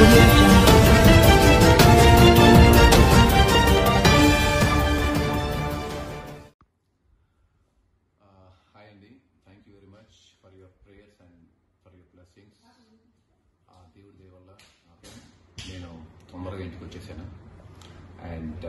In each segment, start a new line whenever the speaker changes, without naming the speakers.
audio jungle.
Hi అండి thank you very much for your prayers and for your blessings ఆ దేవుడి దయ వల్ల ఓకే నేను తొందరగా ఇంటికి వచ్చేసాను అండ్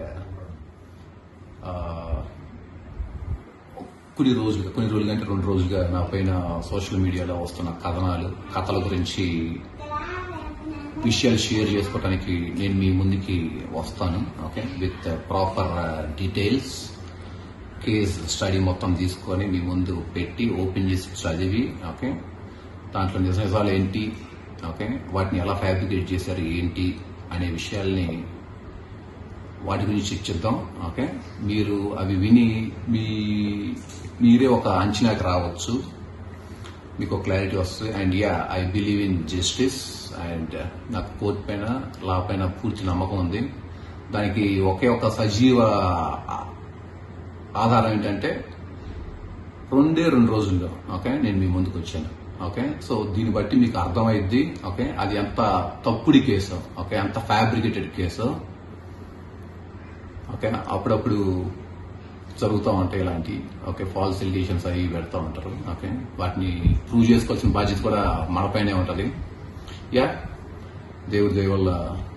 కొన్ని రోజులుగా కొన్ని రోజులుగా అంటే రెండు రోజులుగా నా పైన సోషల్ మీడియాలో వస్తున్న కథనాలు కథల గురించి విషయాలు షేర్ చేసుకోవడానికి నేను మీ ముందుకి వస్తాను okay with proper details case study మొత్తం తీసుకొని మీ ముందు పెట్టి ఓపెన్ చేసి చదివి ఓకే దాంట్లో నిజ నిజాలు ఏంటి ఓకే వాటిని ఎలా ఫ్యాబ్రికేట్ చేశారు ఏంటి అనే విషయాల్ని వాటి గురించి చర్చిద్దాం ఓకే మీరు అవి విని మీ మీరే ఒక అంచనాకి రావచ్చు మీకు ఒక క్లారిటీ వస్తుంది and yeah I believe in justice and నాకు కోర్టు పైన లా పైన పూర్తి నమ్మకం ఉంది దానికి ఒకే ఒక సజీవ ఆధారం ఏంటంటే రెండే రెండు రోజుల్లో ఓకే నేను మీ ముందుకు వచ్చాను ఓకే సో దీన్ని బట్టి మీకు అర్థమైద్ది ఓకే అది ఎంత తప్పుడు కేసు ఓకే ఎంత ఫ్యాబ్రికేటెడ్ కేసు ఓకే అప్పుడప్పుడు జరుగుతూ ఉంటాయి ఇలాంటి ఓకే ఫాల్స్ ఎలిగేషన్స్ అవి పెడతా ఉంటారు ఓకే వాటిని ప్రూవ్ చేసుకోవాల్సిన బాధ్యత కూడా మనపైనే ఉంటుంది యా దేవుడి దయ వల్ల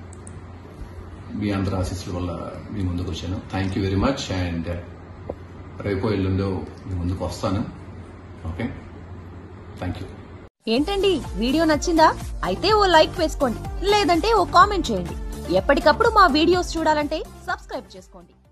మీ అందరి ఆశీస్సుల వల్ల మీ ముందుకు వచ్చాను thank you very much and రేపో ఎల్లుండో మీ ముందుకు వస్తాను ఓకే థ్యాంక్ యూ
ఏంటండి వీడియో నచ్చిందా అయితే ఓ లైక్ వేసుకోండి లేదంటే ఓ కామెంట్ చేయండి ఎప్పటికప్పుడు మా వీడియోస్ చూడాలంటే సబ్స్క్రైబ్ చేసుకోండి